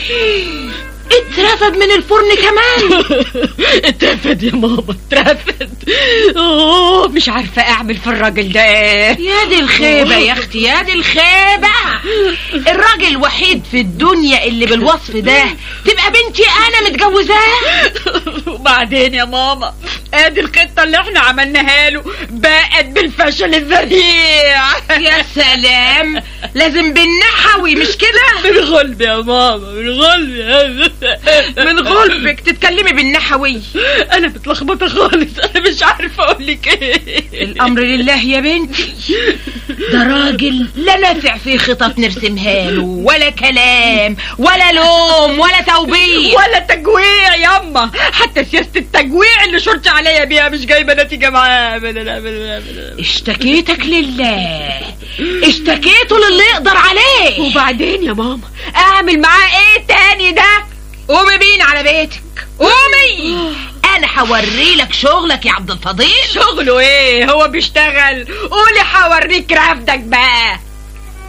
اترفد من الفرن كمان اترفد يا ماما اترفد اوه مش عارفه اعمل في الراجل ده ايه يا دي الخيبة يا اختي يا دي الخيبة الراجل الوحيد في الدنيا اللي بالوصف ده تبقى بنتي انا متجوزاه وبعدين يا ماما ادي الخطه اللي احنا عملناها له بقت بالفشل الذريع يا سلام لازم بالنحوي مش كده من غلب يا ماما من غلب من غلبك تتكلمي بالنحوي انا متلخبطه خالص انا مش عارفه اقول لك ايه الامر لله يا بنتي ده راجل لا نافع في خطط نرسمها له ولا كلام ولا لوم ولا توبيخ ولا تجويع ياما حتى سياسه التجويع اللي شرط عليا بيها مش جايبه نتيجه معاه ابدا ابدا ابدا اشتكيتك لله اشتكيته للي يقدر عليه وبعدين يا ماما اعمل معاه ايه تاني ده قومي بينا على بيتك قومي انا هوري لك شغلك يا عبد الفضيل شغله ايه هو بيشتغل قولي حوريك رفدك بقى